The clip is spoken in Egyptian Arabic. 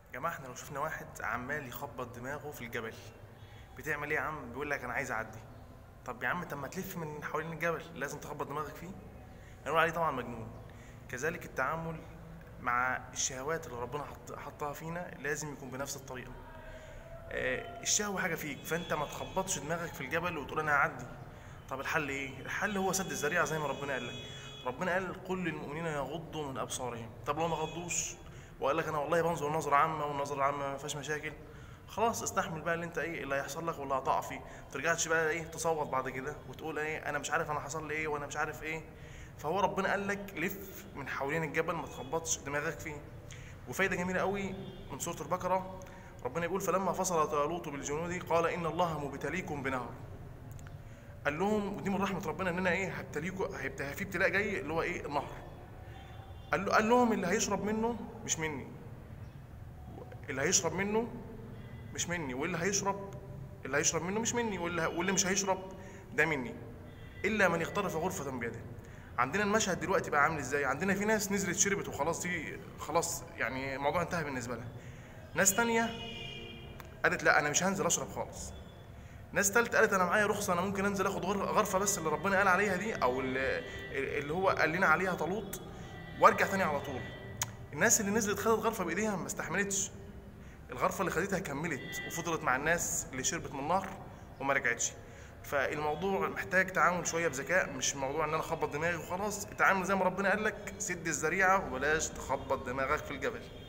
جماعة احنا لو شفنا واحد عمال يخبط دماغه في الجبل بتعمل ايه يا عم بيقول لك انا عايز اعدي طب يا عم طب ما تلف من حوالين الجبل لازم تخبط دماغك فيه هنقول عليه طبعا مجنون كذلك التعامل مع الشهوات اللي ربنا حط حطها فينا لازم يكون بنفس الطريقة آه، الشهوة حاجة فيك فانت ما تخبطش دماغك في الجبل وتقول انا هعدي طب الحل ايه الحل هو سد الذريعة زي ما ربنا قال لك ربنا قال قل للمؤمنين يغضوا من ابصارهم طب لو ما غضوش وقال لك انا والله بنظر نظرة عامة والنظرة العامة ما فيهاش مشاكل خلاص استحمل بقى اللي انت ايه اللي هيحصل لك واللي هتقع فيه ما ترجعش بقى ايه تصوت بعد كده وتقول ايه انا مش عارف انا حصل لي ايه وانا مش عارف ايه فهو ربنا قال لك لف من حوالين الجبل ما تخبطش دماغك فيه وفايده جميله قوي من سوره البقره ربنا يقول فلما فصل طالوت بالجنود قال ان الله مبتليكم بنهر قال لهم ودي من رحمه ربنا ان انا ايه هبتليكم هيبقى في ابتلاء جاي اللي هو ايه النهر قال له قال لهم اللي هيشرب منه مش مني اللي هيشرب منه مش مني واللي هيشرب اللي هيشرب منه مش مني واللي, واللي مش هيشرب ده مني الا من اغترف غرفه بيده عندنا المشهد دلوقتي بقى عامل ازاي عندنا في ناس نزلت شربت وخلاص دي خلاص يعني الموضوع انتهى بالنسبه لها ناس تانية قالت لا انا مش هنزل اشرب خالص ناس تالتة قالت انا معايا رخصه انا ممكن انزل اخد غر- غرفه بس اللي ربنا قال عليها دي او اللي, اللي هو قال لنا عليها طالوت وارجع تاني على طول الناس اللي نزلت خدت غرفه بايديها ما استحملتش الغرفه اللي خدتها كملت وفضلت مع الناس اللي شربت من النهر وما رجعتش فالموضوع محتاج تعامل شويه بذكاء مش موضوع ان انا اخبط دماغي وخلاص اتعامل زي ما ربنا قال لك سد الذريعه وبلاش تخبط دماغك في الجبل